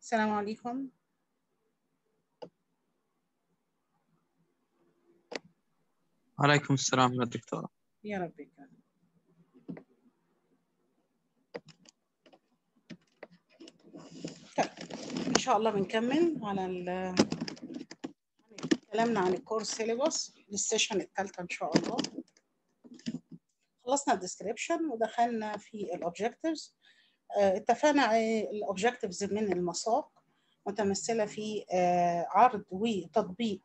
السلام عليكم وعليكم السلام يا دكتورة يا رب يكرمك طيب ان شاء الله بنكمل على ال كلامنا عن الكورس سيلبس للسيشن الثالثه ان شاء الله خلصنا الديسكريبشن ودخلنا في الاوبجكتيفز اتفقنا على الاوبجكتيفز من المساق متمثله في آه، عرض وتطبيق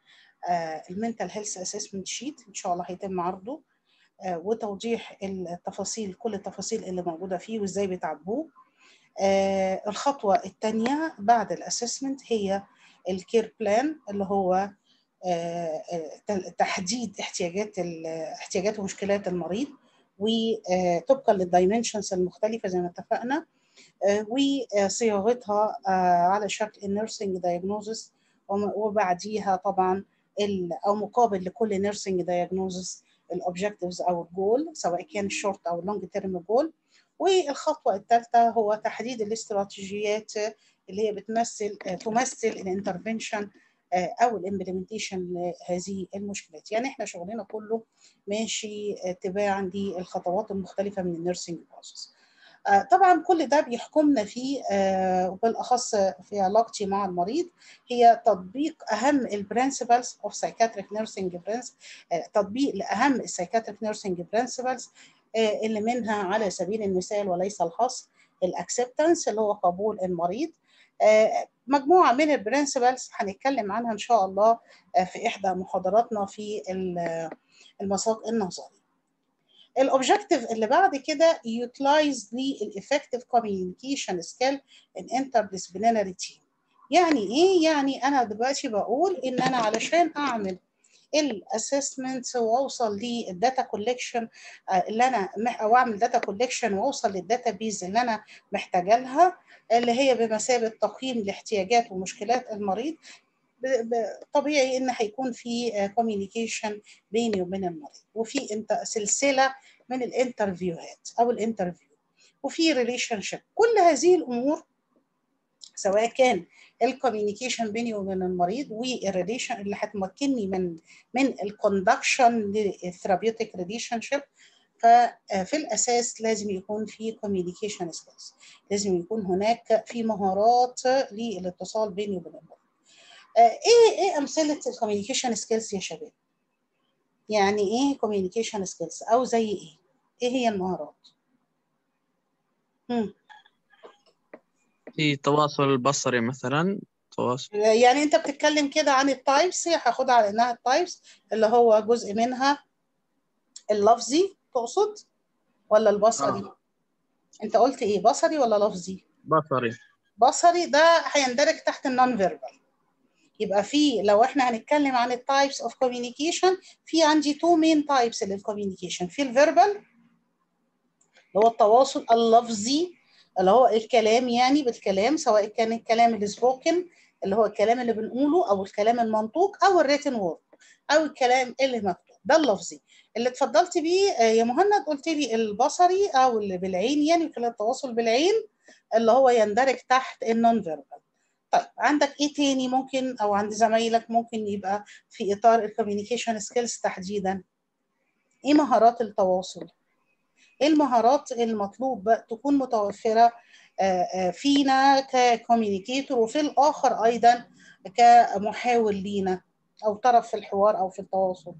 للمنتال هيلث اسسمنت شيت ان شاء الله هيتم عرضه آه، وتوضيح التفاصيل كل التفاصيل اللي موجوده فيه وازاي بتعبوه آه، الخطوه الثانيه بعد الاسسمنت هي الكير بلان اللي هو آه، آه، تحديد احتياجات ال- احتياجات ومشكلات المريض وطبقا للدايمنشنز المختلفه زي ما اتفقنا آه، وصياغتها آه، على شكل النيرسينج دايجنوزس وبعديها طبعا ال- او مقابل لكل نيرسينج دايجنوزس الاوبجكتيفز او الجول سواء كان الشورت او اللونج تيرم جول والخطوه الثالثه هو تحديد الاستراتيجيات اللي هي بتمثل آه، تمثل الانترفنشن او الامبلمنتيشن لهذه المشكلات يعني احنا شغلنا كله ماشي تباعا للخطوات المختلفه من النيرسينج بروسس طبعا كل ده بيحكمنا فيه آه، وبالاخص في علاقتي مع المريض هي تطبيق اهم البرنسبلز اوف سايكاتريك نيرسينج تطبيق لاهم السايكاتريك نيرسينج برنسبلز اللي منها على سبيل المثال وليس الحصر الاكسبتنس اللي هو قبول المريض آه، مجموعه من البرنسبلز هنتكلم عنها ان شاء الله آه، في احدى محاضراتنا في ال- المساق النظري الاوبجكتيف اللي بعد كده utilize للeffective communication skill in interdisciplinary team يعني ايه يعني انا دلوقتي بقول ان انا علشان اعمل الاسسمنت واوصل للداتا كولكشن اللي انا مح- او اعمل داتا كولكشن واوصل للداتا بيز اللي انا محتاجه لها اللي هي بمثابه تقييم لاحتياجات ومشكلات المريض ب- ب- طبيعي ان هيكون في كوميونيكيشن بيني وبين المريض وفي انت سلسله من الانترفيوهات او الانترفيو وفي ريليشن شيب كل هذه الامور سواء كان الكوميونيكيشن بيني وبين المريض والريليشن اللي هتمكنني من من الكوندكشن للثيرابيوتيك ريليشن شيب ففي الاساس لازم يكون في كوميونيكيشن سكيلز لازم يكون هناك في مهارات للاتصال بيني وبين المريض آه، ايه ايه امثله الكوميونيكيشن سكيلز يا شباب يعني ايه كوميونيكيشن سكيلز او زي ايه ايه هي المهارات مم. في تواصل بصري مثلا تواصل يعني انت بتتكلم كده عن التايبس هاخدها على انها التايبس اللي هو جزء منها اللفظي تقصد ولا البصري آه. انت قلت ايه بصري ولا لفظي بصري بصري ده هيندرج تحت النون فيربال يبقى في لو احنا هنتكلم عن التايبس اوف كوميونيكيشن في عندي تو مين تايبس للكوميونيكيشن في الفيربال اللي هو التواصل اللفظي اللي هو الكلام يعني بالكلام سواء كان الكلام السبوكن اللي هو الكلام اللي بنقوله او الكلام المنطوق او الريتن وورد او الكلام اللي مكتوب ده اللفظي اللي اتفضلت بيه آه، يا مهند قلت لي البصري او اللي بالعين يعني كلام التواصل بالعين اللي هو يندرج تحت النون فيربال طيب عندك ايه تاني ممكن او عند زمايلك ممكن يبقى في اطار الكوميونيكيشن سكيلز تحديدا ايه مهارات التواصل ايه المهارات المطلوب بقى تكون متوفره آه، آه، فينا ككوميونيكيتور وفي الاخر ايضا كمحاور لينا او طرف في الحوار او في التواصل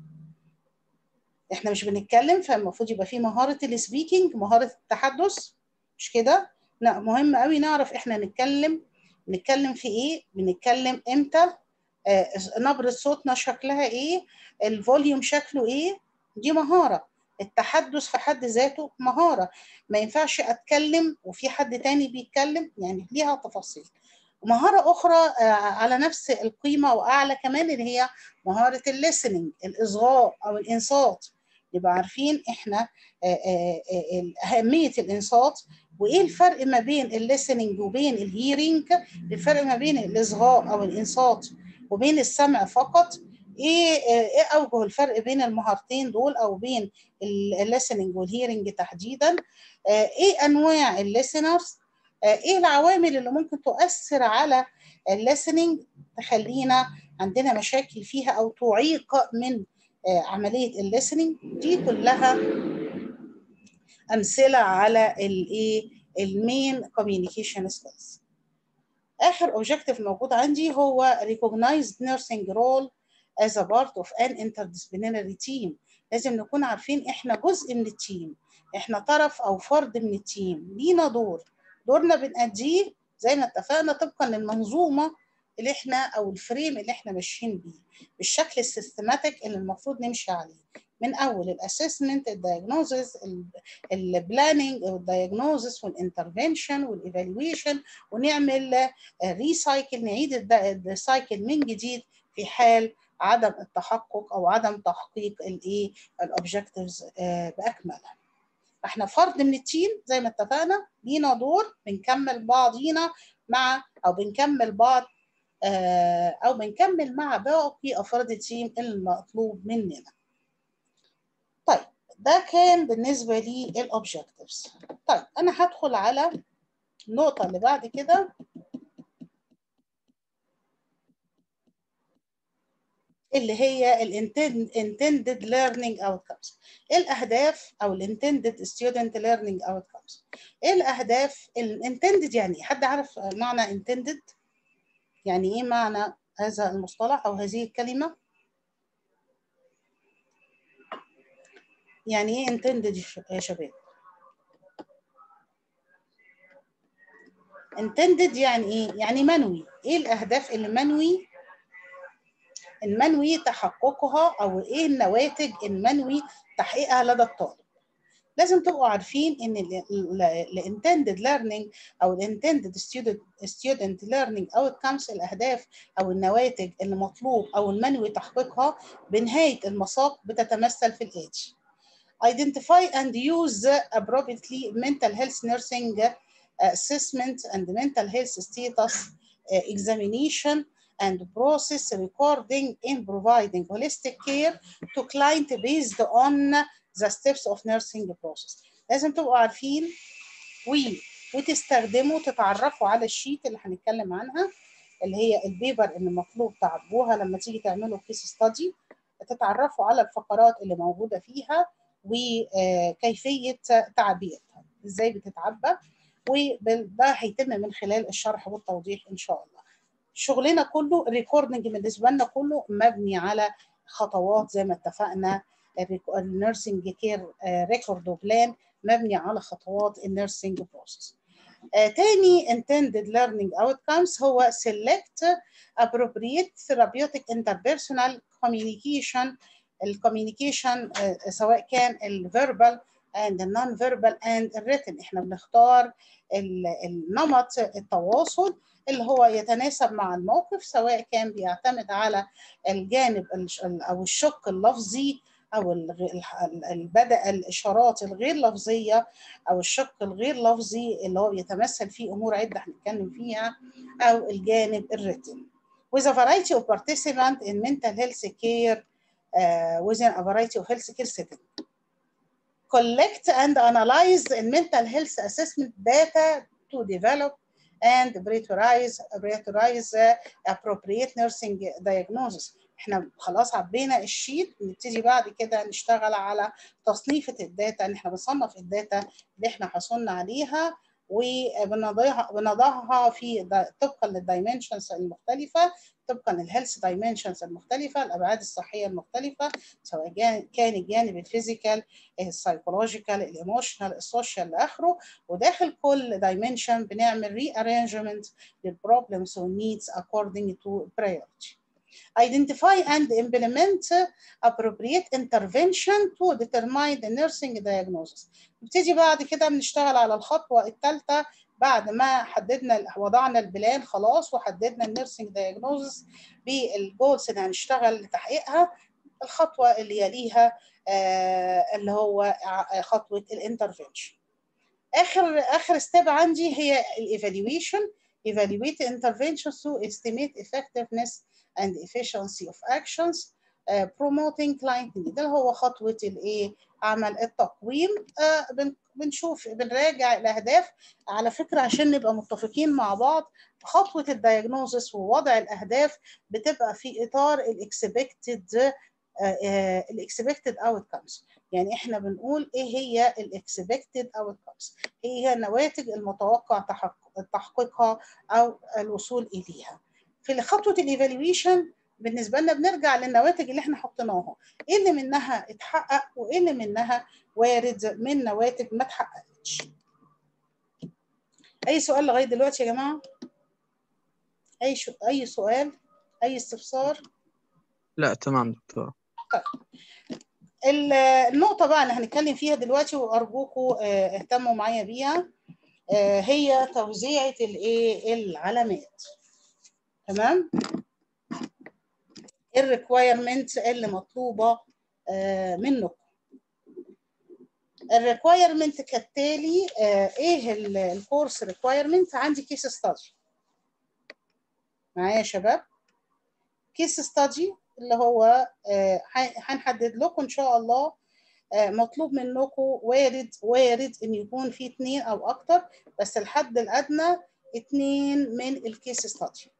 احنا مش بنتكلم فالمفروض يبقى في مهاره السبيكينج مهاره التحدث مش كده لا مهم قوي نعرف احنا نتكلم نتكلم في ايه بنتكلم امتى آه، نبرة صوتنا شكلها ايه الفوليوم شكله ايه دي مهارة التحدث في حد ذاته مهارة ما ينفعش اتكلم وفي حد تاني بيتكلم يعني ليها تفاصيل مهارة أخرى آه، على نفس القيمة وأعلى كمان اللي هي مهارة الليسننج الإصغاء أو الإنصات يبقى عارفين إحنا آه، آه، آه، أهمية الإنصات وإيه الفرق ما بين الليسننج وبين الهيرنج الفرق ما بين الإصغاء أو الإنصات وبين السمع فقط ايه ايه اوجه الفرق بين المهارتين دول او بين الليسننج والهيرنج تحديدا آه، ايه انواع الليسنرز ايه العوامل اللي ممكن تؤثر على الليسننج تخلينا عندنا مشاكل فيها او تعيق من عمليه الليسننج دي كلها امثله على الايه المين كوميونيكيشن سكيلز اخر اوبجيكتيف موجود عندي هو recognized nursing role as a part of an interdisciplinary team لازم نكون عارفين احنا جزء من التيم احنا طرف او فرد من التيم لينا دور دورنا بنأديه زي ما اتفقنا طبقا للمنظومه اللي احنا او الفريم اللي احنا ماشيين بيه بالشكل السيستماتيك اللي المفروض نمشي عليه من اول الاسسمنت الدايجنوزس البلاننج والدايجنوزس والانترفنشن والايفالويشن ونعمل ريسايكل نعيد السايكل من جديد في حال عدم التحقق او عدم تحقيق الايه الاوبجكتيفز باكملها احنا فرد من التيم زي ما اتفقنا لينا دور بنكمل بعضينا مع او بنكمل بعض او بنكمل مع باقي افراد التيم المطلوب مننا طيب ده كان بالنسبه لي الاوبجكتيفز طيب انا هدخل على النقطه اللي بعد كده اللي هي الانتندد learning outcomes ايه الاهداف او الانتندد student learning outcomes ايه الاهداف الانتندد يعني حد عارف معنى intended يعني ايه معنى هذا المصطلح او هذه الكلمه يعني ايه intended يا شباب intended يعني ايه يعني منوي ايه الاهداف اللي منوي المنوي تحققها او ايه النواتج المنوي تحقيقها لدى الطالب لازم تبقوا عارفين ان الانتندد learning او الانتندد student student learning outcomes الاهداف او النواتج اللي مطلوب او المنوي تحقيقها بنهايه المساق بتتمثل في الاتي identify and use appropriately mental health nursing assessment and mental health status examination and process recording in providing holistic care to client based on the steps of nursing process. لازم تبقوا عارفين و وتستخدموا تتعرفوا على الشيت اللي هنتكلم عنها اللي هي البيبر اللي مطلوب تعبوها لما تيجي تعملوا كيس ستادي تتعرفوا على الفقرات اللي موجوده فيها وكيفيه تعبيرها ازاي بتتعبى وده هيتم من خلال الشرح والتوضيح ان شاء الله. شغلنا كله الريكوردنج بالنسبه لنا كله مبني على خطوات زي ما اتفقنا النيرسينج كير ريكورد وبلان مبني على خطوات النيرسينج بروسيس. تاني intended learning outcomes هو select appropriate therapeutic interpersonal communication الكوميونيكيشن سواء كان الفيربال and non verbal and written احنا بنختار النمط التواصل اللي هو يتناسب مع الموقف سواء كان بيعتمد على الجانب او الشق اللفظي او البدأ الاشارات الغير لفظيه او الشق الغير لفظي اللي هو بيتمثل فيه امور عده هنتكلم فيها او الجانب الريتم with a variety of participants in mental health care uh, within a variety of health care setting collect and analyze the mental health assessment data to develop and prioritize prioritize appropriate nursing diagnosis احنا خلاص عبينا الشيت نبتدي بعد كده نشتغل على تصنيفة الداتا ان احنا بنصنف الداتا اللي احنا حصلنا عليها وبنضعها بنضعها في طبقا للدايمنشنز المختلفة طبقا للهيلث دايمنشنز المختلفة الأبعاد الصحية المختلفة سواء كان الجانب الفيزيكال السايكولوجيكال الايموشنال السوشيال لآخره وداخل كل دايمنشن بنعمل ري ارينجمنت للبروبلمز والنيدز according to priority. Identify and implement appropriate intervention to determine the nursing diagnosis. نبتدي بعد كده بنشتغل على الخطوة الثالثة بعد ما حددنا وضعنا البلان خلاص وحددنا النيرسينج دايجنوزس بالجولز اللي هنشتغل لتحقيقها الخطوه اللي يليها آه اللي هو خطوه الانترفنشن اخر اخر ستيب عندي هي الايفالويشن evaluate interventions to estimate effectiveness and efficiency of actions uh, promoting client need ده هو خطوه الايه عمل التقويم uh, بنشوف بنراجع الاهداف على فكره عشان نبقى متفقين مع بعض خطوه الدايجنوزس ووضع الاهداف بتبقى في اطار الاكسبكتد الاكسبكتد اوتكمز يعني احنا بنقول ايه هي الاكسبكتد اوتكمز هي النواتج المتوقع تحقق- تحقيقها او الوصول اليها في خطوه الايفالويشن بالنسبه لنا بنرجع للنواتج اللي احنا حطيناها ايه اللي منها اتحقق وايه اللي منها وارد من نواتج ما اتحققتش اي سؤال لغايه دلوقتي يا جماعه اي شو... اي سؤال اي استفسار لا تمام دكتور ال- النقطة بقى اللي هنتكلم فيها دلوقتي وأرجوكم آه، اهتموا معايا بيها آه، هي توزيعة الإيه العلامات تمام الريكوايرمنت اللي مطلوبة آه، منكم الريكوايرمنت كالتالي آه، ايه الكورس ريكوايرمنت عندي كيس ستادي معايا يا شباب كيس ستادي اللي هو آه، ه- هنحدد لكم ان شاء الله آه، مطلوب منكم وارد وارد ان يكون في اثنين او اكتر بس الحد الادنى اثنين من الكيس ستادي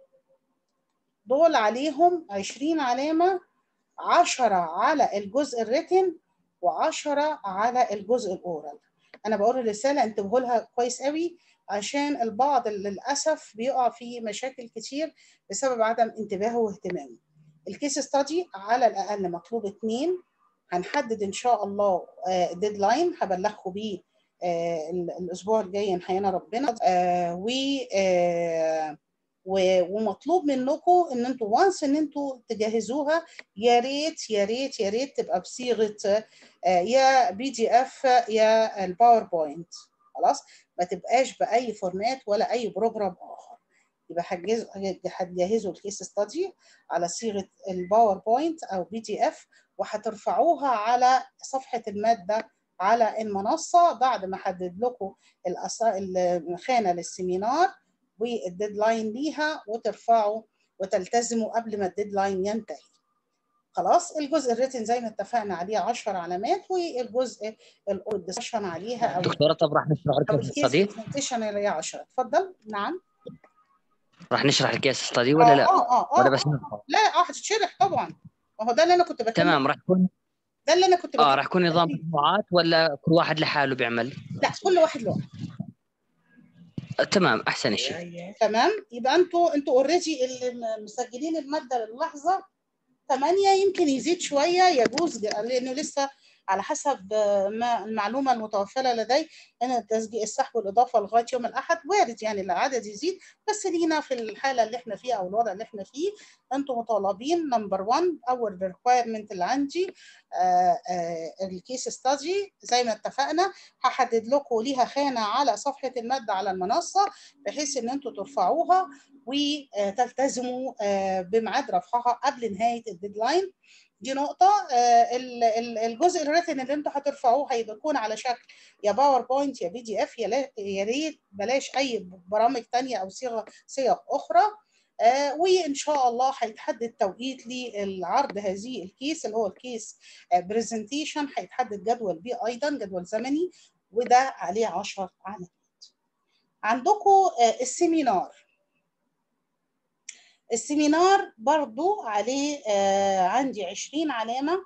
دول عليهم 20 علامه 10 على الجزء الريتن و10 على الجزء الاورال انا بقول الرساله انتبهوا لها كويس قوي عشان البعض للاسف بيقع في مشاكل كتير بسبب عدم انتباهه واهتمامه الكيس ستادي على الاقل مطلوب اثنين هنحدد ان شاء الله ديدلاين هبلغكم بيه آه، ال- الاسبوع الجاي ان حيانا ربنا آه، و آه، و- ومطلوب منكم ان انتوا وانس ان انتوا تجهزوها يا ريت يا ريت يا ريت تبقى بصيغه آه، يا بي دي اف يا الباوربوينت خلاص ما تبقاش باي فورمات ولا اي بروجرام اخر يبقى هتجهزوا هتجهزوا الكيس ستادي على صيغه الباوربوينت او بي دي اف وهترفعوها على صفحه الماده على المنصه بعد ما احدد لكم الأص- الخانه للسيمينار والديدلاين ليها وترفعوا وتلتزموا قبل ما الديدلاين ينتهي خلاص الجزء الريتن زي ما اتفقنا عليه 10 علامات والجزء الديسكشن عليها او دكتورة طب راح نشرح او الكيس الكيس ستادي برزنتيشن اللي هي 10 اتفضل نعم راح نشرح الكيس ستادي ولا لا اه اه ولا اه بس نقرأ لا اه هتتشرح طبعا ما هو ده اللي انا كنت بتكلم تمام راح يكون ده اللي انا كنت اه بتكلم راح يكون نظام مجموعات ولا كل واحد لحاله بيعمل لا كل واحد لوحده آه، تمام احسن شيء تمام يبقى انتوا انتوا اوريدي اللي مسجلين الماده للحظه ثمانية يمكن يزيد شوية يجوز لأنه لسه على حسب ما المعلومة المتوفرة لدي أن التسجيل السحب والإضافة لغاية يوم الأحد وارد يعني العدد يزيد بس لينا في الحالة اللي احنا فيها أو الوضع اللي احنا فيه أنتم مطالبين نمبر 1 أول ريكوايرمنت اللي عندي آه آه الكيس ستادي زي ما اتفقنا هحدد لكم ليها خانة على صفحة المادة على المنصة بحيث إن أنتم ترفعوها وتلتزموا آه، بميعاد رفعها قبل نهايه الديدلاين دي نقطة آه، ال- ال- الجزء الريتن اللي انتوا هترفعوه هيبقى يكون على شكل يا باوربوينت يا بي دي اف يا لا- يا ريت بلاش أي برامج تانية أو صيغة صيغ أخرى آه، وإن شاء الله هيتحدد توقيت للعرض هذه الكيس اللي هو الكيس برزنتيشن هيتحدد جدول بيه أيضا جدول زمني وده عليه 10 علامات عندكم السيمينار السيمينار برضو عليه آه عندي 20 علامة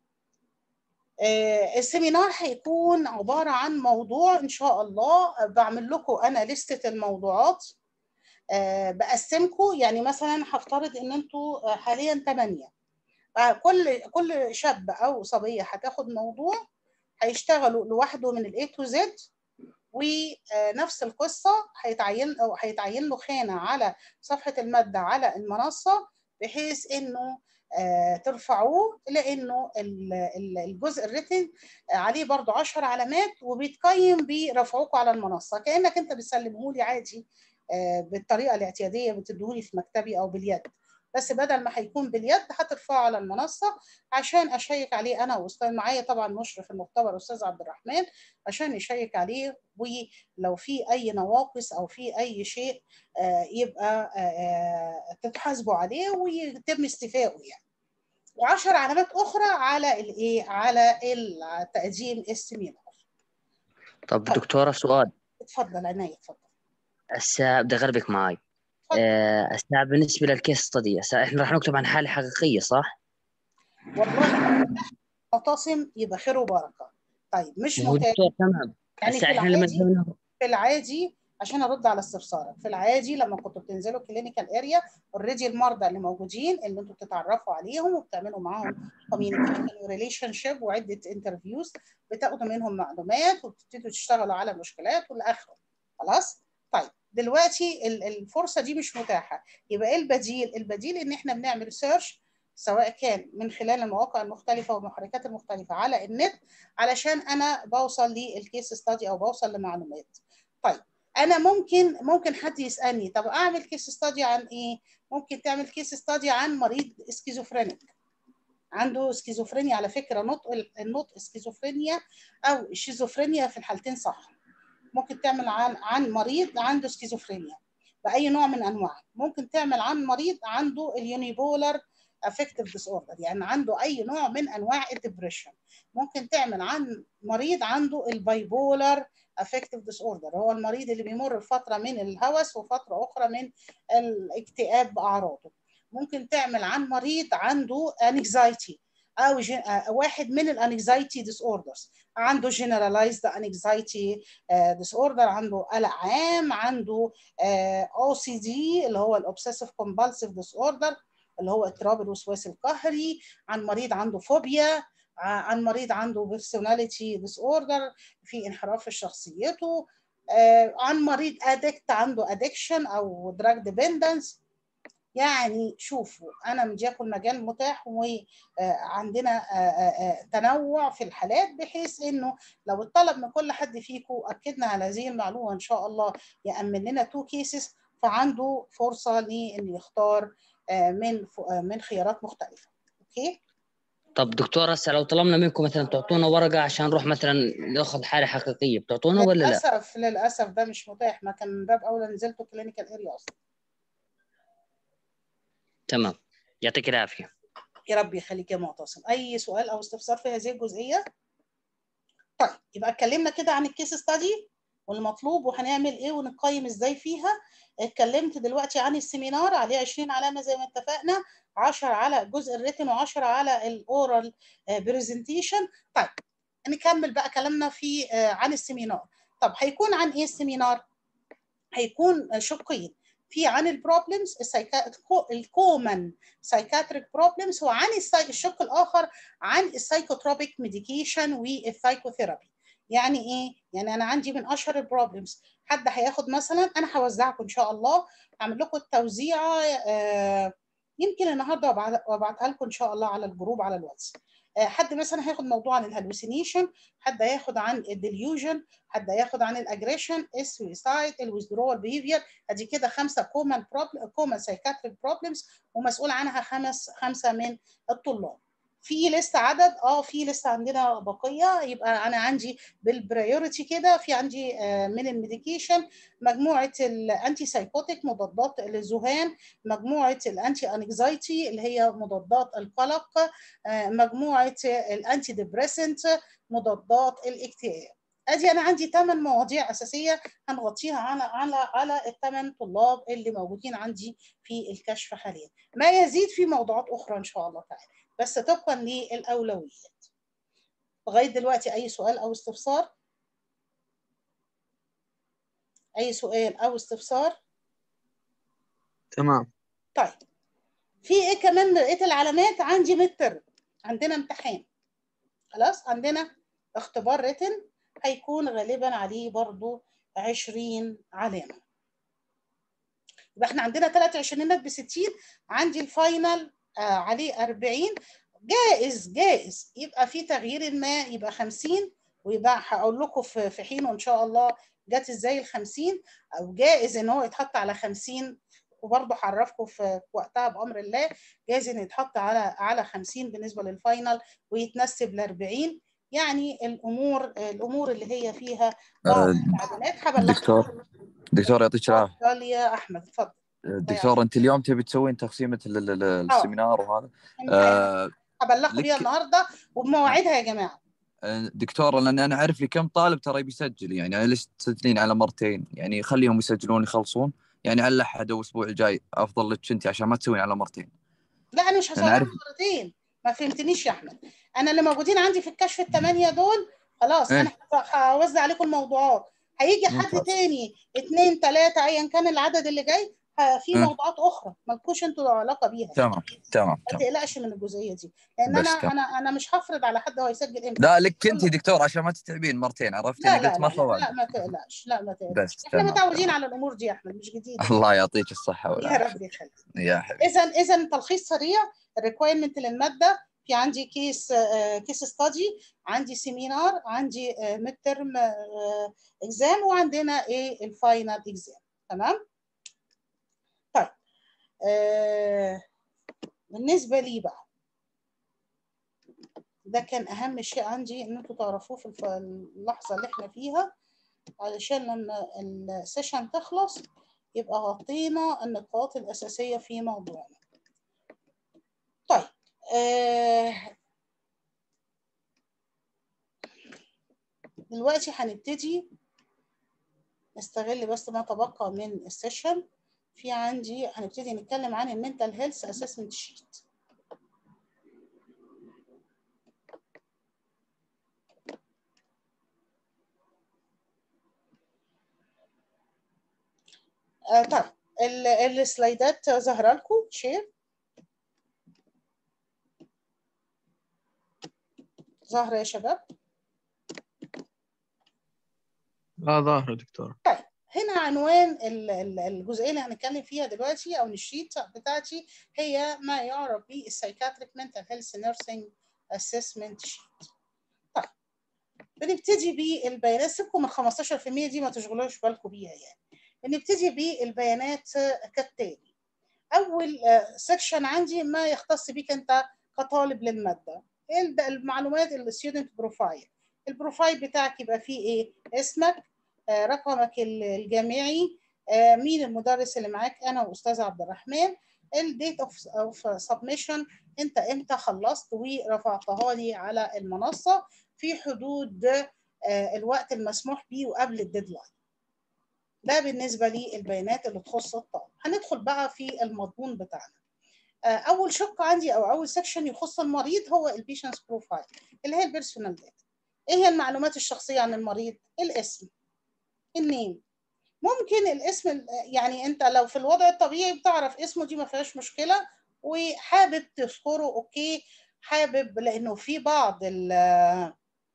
آه السيمينار هيكون عبارة عن موضوع إن شاء الله بعمل لكم أنا لستة الموضوعات آه بقسمكم يعني مثلا هفترض إن أنتوا حاليا 8 كل كل شاب أو صبية هتاخد موضوع هيشتغلوا لوحده من الاي تو زد ونفس القصة هيتعين أو هيتعين له خانة على صفحة المادة على المنصة بحيث إنه آه، ترفعوه لأنه ال- ال- الجزء الريتن عليه برضو 10 علامات وبيتقيم برفعوكوا على المنصة كأنك أنت بتسلمه لي عادي آه، بالطريقة الاعتيادية بتديهولي في مكتبي أو باليد بس بدل ما هيكون باليد هترفعه على المنصة عشان أشيك عليه أنا وأستاذ معايا طبعا مشرف المختبر أستاذ عبد الرحمن عشان يشيك عليه ولو في اي نواقص او في اي شيء آه، يبقى آه، تتحاسبوا عليه ويتم استيفائه يعني وعشر علامات اخرى على الايه على ال- تقديم السيمينار طب طيب. دكتوره سؤال اتفضل عناية اتفضل هسه بدي اغربك معي اتفضل. آه، هسه بالنسبه للكيس ستدي هسه احنا راح نكتب عن حاله حقيقيه صح؟ والله معتصم يبقى خير وبركه طيب مش هو متابع دكتور تمام يعني هسه في احنا لما العادي نزلنا في العادي عشان ارد على استفسارك في العادي لما كنتوا بتنزلوا كلينيكال اريا اوريدي المرضى اللي موجودين اللي انتوا بتتعرفوا عليهم وبتعملوا معاهم كوميونيكيشن وريليشن شيب وعده انترفيوز بتاخدوا منهم معلومات وبتبتدوا تشتغلوا على مشكلات والى اخره خلاص طيب دلوقتي ال- الفرصه دي مش متاحه يبقى ايه البديل البديل ان احنا بنعمل سيرش سواء كان من خلال المواقع المختلفه والمحركات المختلفه على النت علشان انا بوصل للكيس ستادي او بوصل لمعلومات طيب انا ممكن ممكن حد يسالني طب اعمل كيس ستادي عن ايه ممكن تعمل كيس ستادي عن مريض سكيزوفرينيك عنده سكيزوفرينيا على فكره نطق النطق سكيزوفرينيا او الشيزوفرينيا في الحالتين صح ممكن تعمل عن عن مريض عنده سكيزوفرينيا باي نوع من انواعها ممكن تعمل عن مريض عنده اليونيبولر افكتيف ديس اوردر يعني عنده اي نوع من انواع الدبريشن ممكن تعمل عن مريض عنده البايبولر افكتيف ديس اوردر هو المريض اللي بيمر بفتره من الهوس وفتره اخرى من الاكتئاب باعراضه ممكن تعمل عن مريض عنده انكزايتي او جي... آه، واحد من الانكزايتي ديس اوردرز عنده جنرالايزد انكزايتي ديس اوردر عنده قلق عام عنده او سي دي اللي هو الاوبسيسيف كومبالسيف ديس اوردر اللي هو اضطراب الوسواس القهري عن مريض عنده فوبيا عن مريض عنده بيرسوناليتي ديس اوردر في انحراف في شخصيته آه، عن مريض ادكت عنده ادكشن او دراج ديبندنس يعني شوفوا انا مدياكم المجال متاح وعندنا تنوع في الحالات بحيث انه لو الطلب من كل حد فيكم اكدنا على هذه المعلومه ان شاء الله يامن لنا تو كيسز فعنده فرصه لانه يختار آه، من ف- آه، من خيارات مختلفه اوكي طب دكتور هسه لو طلبنا منكم مثلا تعطونا ورقه عشان نروح مثلا ناخذ حاله حقيقيه بتعطونا ولا لا؟ للاسف للاسف ده مش متاح ما كان من باب اولى نزلته كلينيكال اريا اصلا تمام يعطيك العافيه يا رب يخليك يا معتصم اي سؤال او استفسار في هذه الجزئيه طيب يبقى اتكلمنا كده عن الكيس ستادي والمطلوب وهنعمل ايه ونقيم ازاي فيها اتكلمت دلوقتي عن السيمينار عليه 20 علامه زي ما اتفقنا 10 على الجزء الريتن و10 على الاورال برزنتيشن طيب نكمل بقى كلامنا في آه، عن السيمينار طب هيكون عن ايه السيمينار هيكون شقين في عن البروبلمز الكومن سايكاتريك بروبلمز وعن الساي- الشق الاخر عن السايكوتروبيك ميديكيشن والسايكوثيرابي يعني ايه يعني انا عندي من اشهر البروبلمز حد هياخد مثلا انا هوزعكم ان شاء الله اعمل لكم التوزيعه آه، يمكن النهارده وأبعت- وابعتها لكم ان شاء الله على الجروب على الواتس آه، حد مثلا هياخد موضوع عن الهلوسينيشن حد هياخد عن الديليوجن حد هياخد عن الاجريشن السويسايد الويزدرول بيهيفير ادي كده خمسه كومن بروبلم كومن سايكاتريك بروبلمز ومسؤول عنها خمس خمسه من الطلاب في لسه عدد اه في لسه عندنا بقيه يبقى انا عندي بالبريوريتي كده في عندي آه، من الميديكيشن مجموعه الانتي سايكوتيك مضادات الذهان مجموعه الانتي انكزايتي اللي هي مضادات القلق آه، مجموعه الانتي ديبريسنت مضادات الاكتئاب ادي انا عندي ثمان مواضيع اساسيه هنغطيها على على على الثمان طلاب اللي موجودين عندي في الكشف حاليا ما يزيد في موضوعات اخرى ان شاء الله تعالى بس طبقا للاولويات لغايه دلوقتي اي سؤال او استفسار اي سؤال او استفسار تمام طيب في ايه كمان بقيه العلامات عندي متر عندنا امتحان خلاص عندنا اختبار ريتن هيكون غالبا عليه برضو 20 علامه يبقى احنا عندنا ثلاث عشرينات ب 60 عندي الفاينل آه عليه 40 جائز جائز يبقى في تغيير ما يبقى 50 ويبقى هقول لكم في في حين وان شاء الله جت ازاي ال 50 او جائز ان هو يتحط على 50 وبرضه هعرفكم في وقتها بامر الله جايز ان يتحط على على 50 بالنسبه للفاينل ويتنسب ل 40 يعني الامور الامور اللي هي فيها بعض آه، التعديلات هبلغكم دكتور دكتور يعطيك العافيه اتفضل يا احمد اتفضل دكتور انت اليوم تبي تسوين تقسيمه ال- ال- السيمينار وهذا امتحان آه هبلغكم بيها لك- النهارده وبمواعيدها يا جماعه آه، دكتورة لان انا اعرف لي كم طالب ترى بيسجل يعني أنا ليش تسجلين على مرتين يعني خليهم يسجلون يخلصون يعني على الاحد او الاسبوع الجاي افضل لك انت عشان ما تسوين على مرتين لا انا مش أنا هصورها عارف. مرتين ما فهمتنيش يا احمد انا اللي موجودين عندي في الكشف الثمانيه دول خلاص إيه. انا هوزع عليكم الموضوعات هيجي حد ممتاز. تاني اثنين ثلاثه ايا كان العدد اللي جاي ه- في مم. موضوعات اخرى مالكوش انتوا علاقه بيها تمام تمام ما تمام تقلقش من الجزئيه دي لان بس انا تمام. انا انا مش هفرض على حد هو يسجل امتى لا لك انت دكتور عشان ما تتعبين مرتين عرفتي لا انا لا قلت لا, ما لا, فوائد لا ما تقلقش لا ما تقلقش بس احنا تمام متعودين تمام. على الامور دي يا احمد مش جديد الله يعطيك الصحة يا والعافية رب يخليك يا حبيبي اذا اذا تلخيص سريع الريكويرمنت للماده في عندي كيس كيس ستادي عندي سيمينار عندي ميد ترم اكزام وعندنا ايه الفاينل اكزام تمام طيب آه، بالنسبه لي بقى ده كان اهم شيء عندي ان انتوا تعرفوه في الف- اللحظه اللي احنا فيها علشان لما السيشن تخلص يبقى غطينا النقاط الاساسيه في موضوعنا طيب آه دلوقتي هنبتدي نستغل بس ما تبقى من السيشن في عندي هنبتدي نتكلم عن المنتال هيلث اسسمنت شيت آه طيب ال- السلايدات ظاهره لكم شير ظاهره يا شباب لا ظاهرة دكتور هنا عنوان ال- ال- الجزئيه اللي هنتكلم فيها دلوقتي او الشيت بتاعتي هي ما يعرف بالسايكاتريك منتال هيلث نيرسينج اسسمنت شيت طيب بنبتدي بالبيانات سيبكم من 15% دي ما تشغلوش بالكم بيها يعني بنبتدي بالبيانات كالتالي اول سيكشن عندي ما يختص بيك انت كطالب للماده ال- المعلومات الستودنت بروفايل البروفايل بتاعك يبقى فيه ايه اسمك آه، رقمك ال- الجامعي آه، مين المدرس اللي معاك انا واستاذ عبد الرحمن الديت اوف اوف سبمشن انت امتى خلصت ورفعتها لي على المنصه في حدود آه، الوقت المسموح به وقبل الديدلاين ده بالنسبه للبيانات اللي تخص الطالب هندخل بقى في المضمون بتاعنا آه، اول شق عندي او اول سكشن يخص المريض هو البيشنس بروفايل اللي هي البيرسونال داتا ايه هي المعلومات الشخصيه عن المريض الاسم النيم ممكن الاسم ال- يعني انت لو في الوضع الطبيعي بتعرف اسمه دي ما فيهاش مشكله وحابب تذكره اوكي حابب لانه في بعض ال- آه،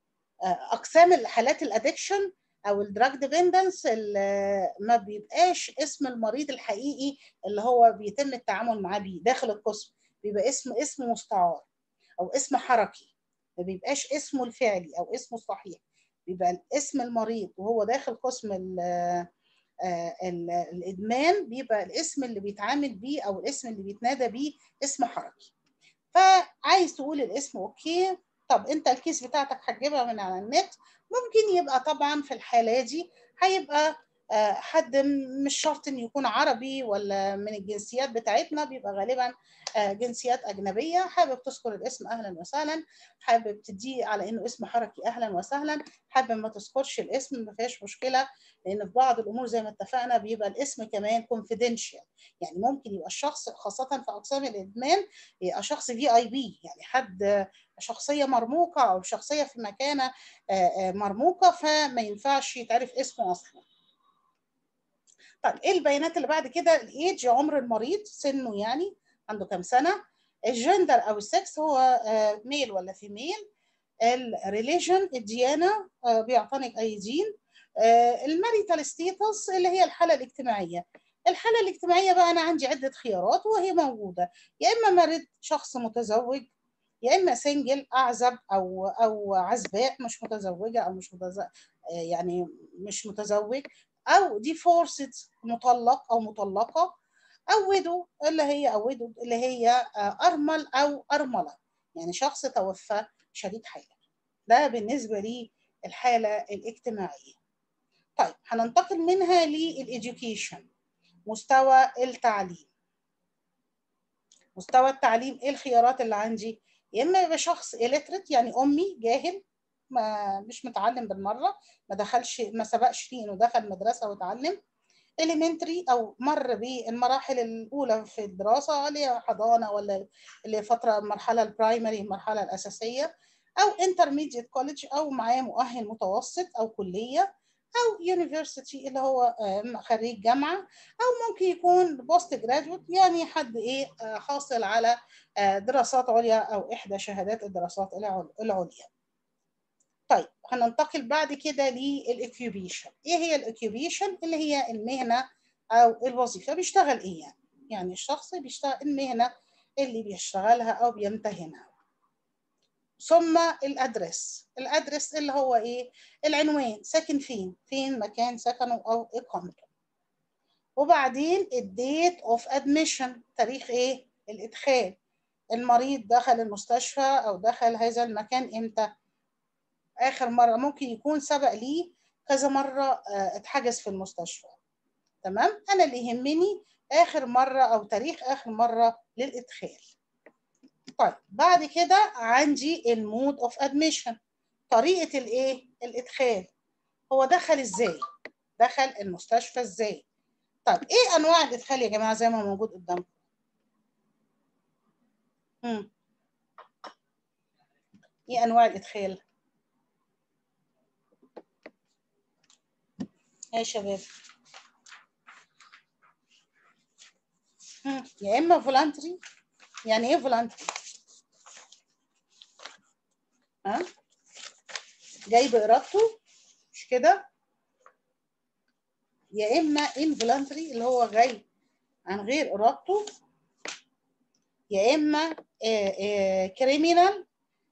اقسام الحالات الادكشن او الدراج ديبندنس ما بيبقاش اسم المريض الحقيقي اللي هو بيتم التعامل معاه بيه داخل القسم بيبقى اسم اسم مستعار او اسم حركي ما بيبقاش اسمه الفعلي او اسمه الصحيح بيبقى اسم المريض وهو داخل قسم ال- آه، ال- الادمان بيبقى الاسم اللي بيتعامل بيه او الاسم اللي بيتنادى بيه اسم حركي فعايز تقول الاسم اوكي طب انت الكيس بتاعتك هتجيبها من على النت ممكن يبقى طبعا في الحاله دي هيبقى آه، حد م- مش شرط انه يكون عربي ولا من الجنسيات بتاعتنا بيبقى غالبا آه، جنسيات اجنبيه حابب تذكر الاسم اهلا وسهلا حابب تديه على انه اسم حركي اهلا وسهلا حابب ما تذكرش الاسم ما فيهاش مشكله لان في بعض الامور زي ما اتفقنا بيبقى الاسم كمان كونفيدنشال يعني ممكن يبقى الشخص خاصه في اقسام الادمان يبقى شخص في اي بي يعني حد آه، شخصيه مرموقه او شخصيه في مكانه آه، آه، مرموقه فما ينفعش يتعرف اسمه اصلا طيب ايه البيانات اللي بعد كده الايدج عمر المريض سنه يعني عنده كام سنه الجندر او السكس هو ميل ولا فيميل الريليجن الديانه آه، بيعتنق اي دين الماريتال ستيتس اللي هي الحاله الاجتماعيه الحاله الاجتماعيه بقى انا عندي عده خيارات وهي موجوده يا اما مريض شخص متزوج يا اما سنجل اعزب او او عزباء مش متزوجه او مش متز... يعني مش متزوج او ديفورسد مطلق او مطلقه او ويدو اللي هي او ويدو اللي هي آه، ارمل او ارمله يعني شخص توفى شريك حياته ده بالنسبه لي الحاله الاجتماعيه طيب هننتقل منها للإديوكيشن مستوى التعليم مستوى التعليم ايه الخيارات اللي عندي يا اما يبقى شخص illiterate يعني امي جاهل ما مش متعلم بالمره ما دخلش ما سبقش ليه انه دخل مدرسه وتعلم elementary او مر بالمراحل الاولى في الدراسه اللي هي حضانه ولا اللي هي فتره المرحله البرايمري المرحله الاساسيه او intermediate كوليدج او معاه مؤهل متوسط او كليه او يونيفرسيتي اللي هو آه، خريج جامعه او ممكن يكون بوست جراديوت يعني حد ايه آه، حاصل على آه، دراسات عليا او احدى شهادات الدراسات العل- العليا طيب هننتقل بعد كده للاكيوبيشن ايه هي الاكيوبيشن اللي هي المهنه او الوظيفه بيشتغل ايه يعني يعني الشخص بيشتغل المهنه اللي بيشتغلها او بيمتهنها ثم الادرس الادرس اللي هو ايه العنوان ساكن فين فين مكان سكنه او اقامته وبعدين الديت اوف ادميشن تاريخ ايه الادخال المريض دخل المستشفى او دخل هذا المكان امتى اخر مره ممكن يكون سبق ليه كذا مره آه، اتحجز في المستشفى تمام انا اللي يهمني اخر مره او تاريخ اخر مره للادخال طيب بعد كده عندي المود اوف ادميشن طريقه الايه الادخال هو دخل ازاي دخل المستشفى ازاي طيب ايه انواع الادخال يا جماعه زي ما موجود قدامكم مم. ايه انواع الادخال يا شباب مم. يا اما فولانتري يعني ايه فولانتري ها جاي بارادته مش كده يا اما انفولانتري اللي هو جاي عن غير ارادته يا اما كريمينال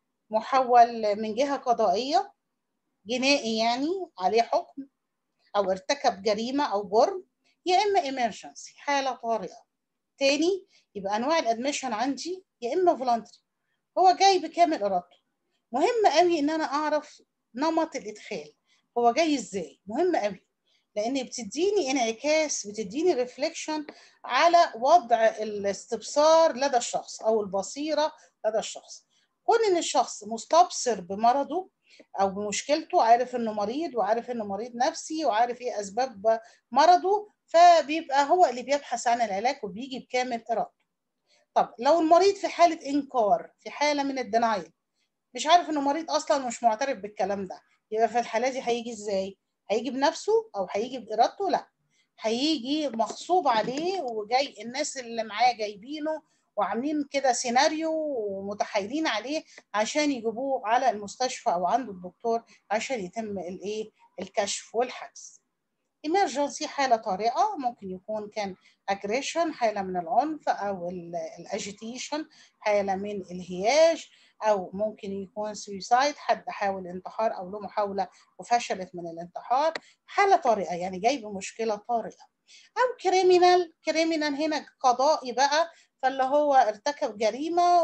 محول من جهه قضائيه جنائي يعني عليه حكم او ارتكب جريمه او جرم يا اما emergency حاله طارئه تاني يبقى انواع الادميشن عندي يا اما فولنتري هو جاي بكامل ارادته مهم قوي ان انا اعرف نمط الادخال هو جاي ازاي مهم قوي لان بتديني انعكاس بتديني ريفليكشن على وضع الاستبصار لدى الشخص او البصيره لدى الشخص كون ان الشخص مستبصر بمرضه او بمشكلته عارف انه مريض وعارف انه مريض نفسي وعارف ايه اسباب مرضه فبيبقى هو اللي بيبحث عن العلاج وبيجي بكامل ارادته طب لو المريض في حاله انكار في حاله من الدنايل مش عارف انه مريض اصلا ومش معترف بالكلام ده يبقى في الحاله دي هيجي ازاي هيجي بنفسه او هيجي بارادته لا هيجي مغصوب عليه وجاي الناس اللي معاه جايبينه وعاملين كده سيناريو ومتحايلين عليه عشان يجيبوه على المستشفى او عند الدكتور عشان يتم الايه الكشف والحجز emergency حالة طارئة ممكن يكون كان aggression حالة من العنف أو الاجيتيشن حالة من الهياج أو ممكن يكون suicide حد حاول انتحار أو له محاولة وفشلت من الانتحار حالة طارئة يعني جاي بمشكلة طارئة أو كريمينال كريمينال هنا قضائي بقى فاللي هو ارتكب جريمة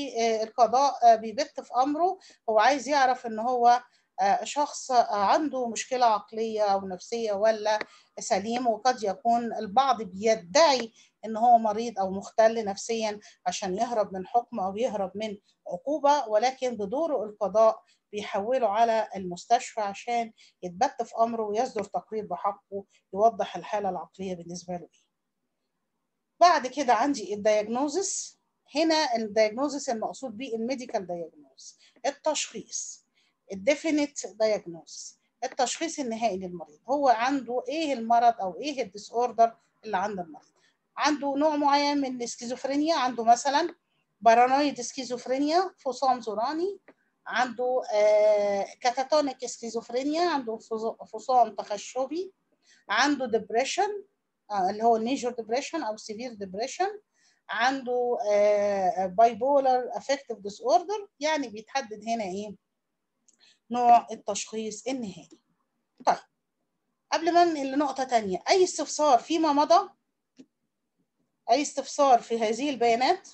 والقضاء بيبت في أمره هو عايز يعرف إن هو شخص عنده مشكلة عقلية أو نفسية ولا سليم وقد يكون البعض بيدعي إن هو مريض أو مختل نفسيا عشان يهرب من حكم أو يهرب من عقوبة ولكن بدوره القضاء بيحوله على المستشفى عشان يتبت في أمره ويصدر تقرير بحقه يوضح الحالة العقلية بالنسبة له إيه. بعد كده عندي الدياجنوزس هنا الدياجنوزس المقصود بيه الميديكال دياجنوز التشخيص الديفينيت دايجنوز التشخيص النهائي للمريض هو عنده ايه المرض او ايه الديس اوردر اللي عند المريض عنده نوع معين من السكيزوفرينيا عنده مثلا بارانويد سكيزوفرينيا فصام زوراني عنده آه كاتاتونيك سكيزوفرينيا عنده فصام تخشبي عنده ديبريشن آه اللي هو الميجور ديبريشن او سيفير ديبريشن عنده باي بولر افكتيف ديس اوردر يعني بيتحدد هنا ايه نوع التشخيص النهائي طيب قبل ما ننقل لنقطة تانية أي استفسار فيما مضى أي استفسار في هذه البيانات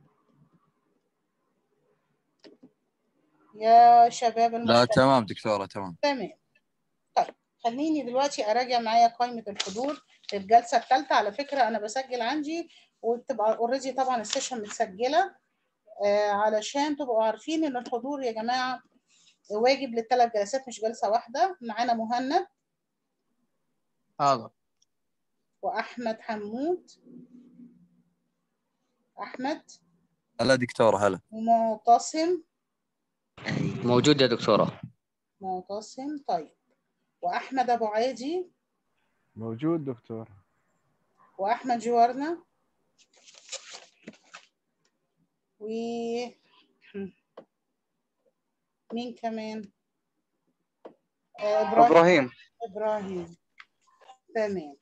يا شباب لا المشترك تمام دكتورة تمام تمام طيب خليني دلوقتي أراجع معايا قائمة الحضور للجلسة الثالثة على فكرة أنا بسجل عندي وتبقى اوريدي طبعا السيشن متسجلة آه علشان تبقوا عارفين إن الحضور يا جماعة واجب للثلاث جلسات مش جلسه واحده معانا مهند حاضر واحمد حمود احمد هلا دكتورة هلا ومعتصم موجود يا دكتورة معتصم طيب واحمد ابو عادي موجود دكتور واحمد جوارنا و مين كمان آه، ابراهيم ابراهيم ابراهيم تمام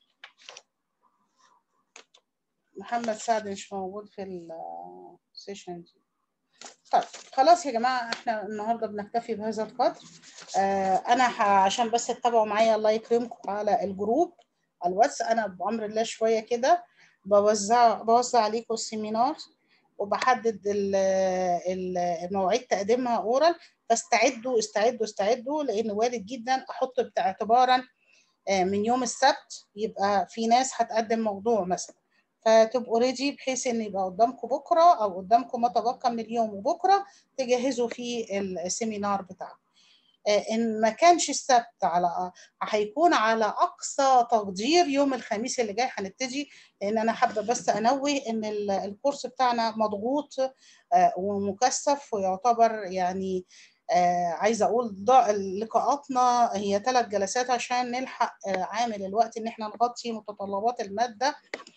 محمد سعد مش موجود في السيشن دي طيب خلاص يا جماعه احنا النهارده بنكتفي بهذا القدر آه انا ح- عشان بس تتابعوا معايا الله يكرمكم على الجروب على الواتس انا بامر الله شويه كده بوزع بوزع عليكم السيمينار وبحدد ال- ال- مواعيد تقديمها اورال فاستعدوا استعدوا استعدوا لان وارد جدا احط باعتبارا آه، من يوم السبت يبقى في ناس هتقدم موضوع مثلا فتبقوا ريدي بحيث ان يبقى قدامكم بكره او قدامكم ما تبقى من اليوم وبكره تجهزوا فيه السيمينار بتاعكم آه، ان ما كانش السبت على هيكون على اقصى تقدير يوم الخميس اللي جاي هنبتدي لان انا حابه بس انوه ان ال- الكورس بتاعنا مضغوط آه، ومكثف ويعتبر يعني آه، عايزه اقول ضاع لقاءاتنا هي ثلاث جلسات عشان نلحق آه، عامل الوقت ان احنا نغطي متطلبات الماده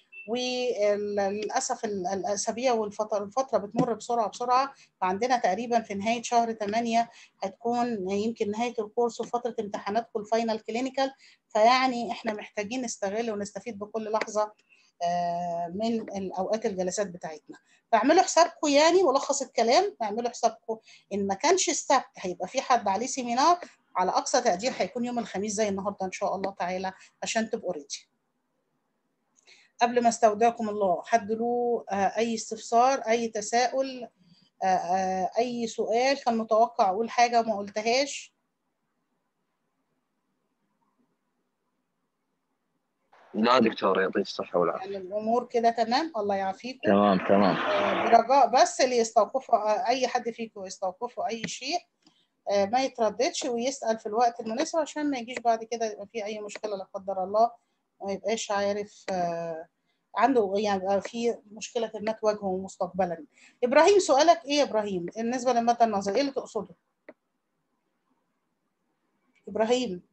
وللاسف ال- الاسابيع والفتره الفتره بتمر بسرعه بسرعه فعندنا تقريبا في نهايه شهر 8 هتكون يمكن نهايه الكورس وفتره امتحاناتكم الفاينل كلينيكال فيعني احنا محتاجين نستغل ونستفيد بكل لحظه آه، من الاوقات الجلسات بتاعتنا فاعملوا حسابكم يعني ملخص الكلام اعملوا حسابكم ان ما كانش السبت هيبقى في حد عليه سيمينار على اقصى تقدير هيكون يوم الخميس زي النهارده ان شاء الله تعالى عشان تبقوا ريدي قبل ما استودعكم الله حد له آه، اي استفسار اي تساؤل آه، آه، اي سؤال كان متوقع اقول حاجه وما قلتهاش لا دكتور يعطيك الصحة والعافية يعني الامور كده تمام الله يعافيكم تمام تمام آه، برجاء بس اللي يستوقفوا آه، اي حد فيكم يستوقفوا اي شيء آه، ما يترددش ويسأل في الوقت المناسب عشان ما يجيش بعد كده يبقى في اي مشكله لا قدر الله وما يبقاش عارف آه، عنده يعني يبقى في مشكله ما تواجهه مستقبلا ابراهيم سؤالك ايه يا ابراهيم بالنسبه للماده النظريه ايه اللي تقصده ابراهيم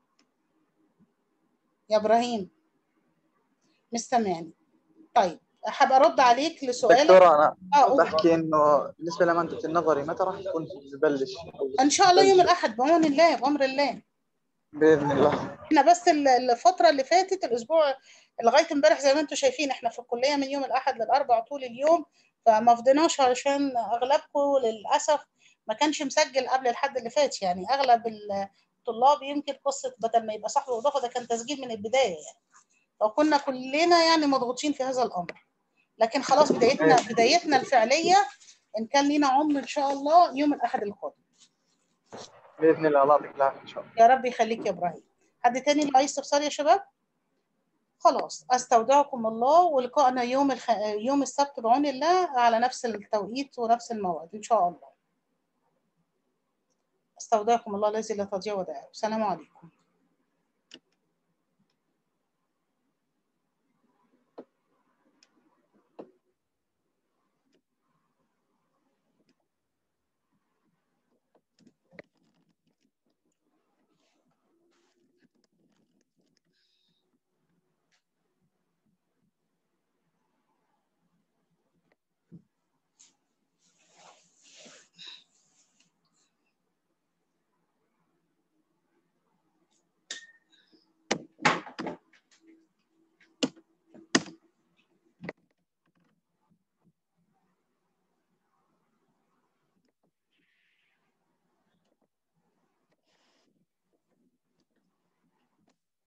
يا ابراهيم مستمعني طيب حابه ارد عليك لسؤالك دكتورة أنا اه قول. بحكي إنه بالنسبة لمادة النظري متى راح تكون تبلش؟ أو ان شاء الله يوم تبلش؟ الاحد بعون الله بامر الله بإذن الله احنا بس ال- الفتره اللي فاتت الاسبوع لغايه امبارح زي ما انتم شايفين احنا في الكليه من يوم الاحد للاربع طول اليوم فما فضيناش علشان اغلبكم للاسف ما كانش مسجل قبل الحد اللي فات يعني اغلب الطلاب يمكن قصه بدل ما يبقى صاحب اضافه ده كان تسجيل من البدايه يعني فكنا كلنا يعني مضغوطين في هذا الامر لكن خلاص بدايتنا بدايتنا الفعليه ان كان لينا عمر ان شاء الله يوم الاحد القادم بإذن الله الله يعطيك العافية إن شاء الله يا رب يخليك يا ابراهيم حد تاني له اي استفسار يا شباب خلاص استودعكم الله ولقائنا يوم الخ... يوم السبت بعون الله على نفس التوقيت ونفس الموعد ان شاء الله استودعكم الله الذي لا تضيع ودائعه السلام عليكم